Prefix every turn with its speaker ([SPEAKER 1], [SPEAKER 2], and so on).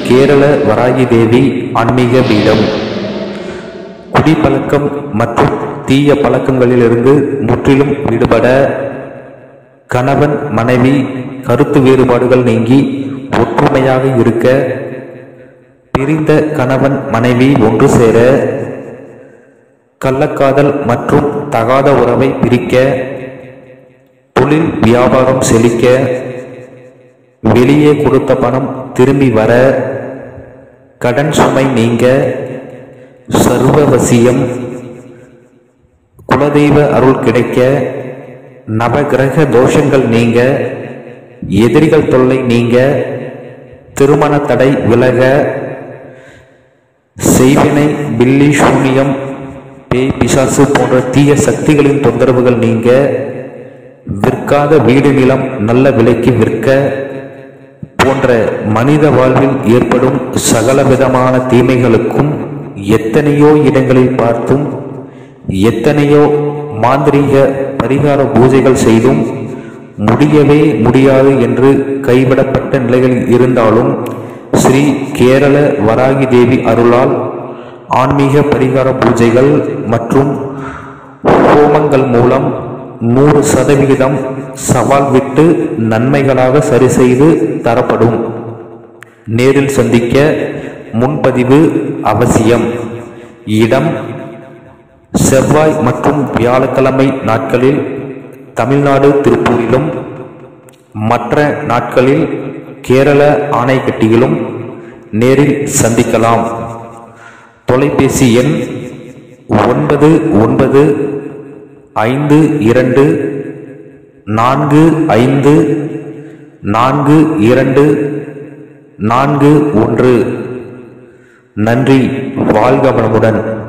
[SPEAKER 1] கேரள வராகி தேவி ஆன்மீக பீடம் குடிப்பழக்கம் மற்றும் தீய பழக்கங்களிலிருந்து முற்றிலும் விடுபட கணவன் மனைவி கருத்து வேறுபாடுகள் நீங்கி ஒற்றுமையாக இருக்க பிரிந்த கணவன் மனைவி ஒன்று சேர கள்ளக்காதல் மற்றும் தகாத உறவை பிரிக்க தொழில் வியாபாரம் செழிக்க வெளியே கொடுத்த பணம் திரும்பி வர கடன் சுமை நீங்க சர்வவசியம் குலதெய்வ அருள் கிடைக்க நவகிரக தோஷங்கள் நீங்க எதிரிகள் தொல்லை நீங்க திருமண தடை விலக செய்வினை பில்லி சூனியம் பேய் பிசாசு போன்ற தீய சக்திகளின் தொந்தரவுகள் நீங்க விற்காத வீடு நிலம் நல்ல விலைக்கு விற்க போன்ற மனித வாழ்வில் ஏற்படும் சகலவிதமான தீமைகளுக்கும் எத்தனையோ இடங்களில் பார்த்தும் எத்தனையோ மாந்திரீக பரிகார பூஜைகள் செய்தும் முடியவே முடியாது என்று கைவிடப்பட்ட நிலைகளில் இருந்தாலும் ஸ்ரீ கேரள வராகி தேவி அருளால் ஆன்மீக பரிகார பூஜைகள் மற்றும் ஹோமங்கள் மூலம் நூறு சதவிகிதம் சவால் விட்டு நன்மைகளாக சரி செய்து தரப்படும் நேரில் சந்திக்க முன்பதிவு அவசியம் இடம் செவ்வாய் மற்றும் வியாழக்கிழமை நாட்களில் தமிழ்நாடு திருப்பூரிலும் மற்ற நாட்களில் கேரள ஆணைக்கட்டியிலும் நேரில் சந்திக்கலாம் தொலைபேசி எண் ஒன்பது ஒன்பது ஐந்து இரண்டு நான்கு ஐந்து நான்கு இரண்டு நான்கு ஒன்று நன்றி வாழ்க வளமுடன்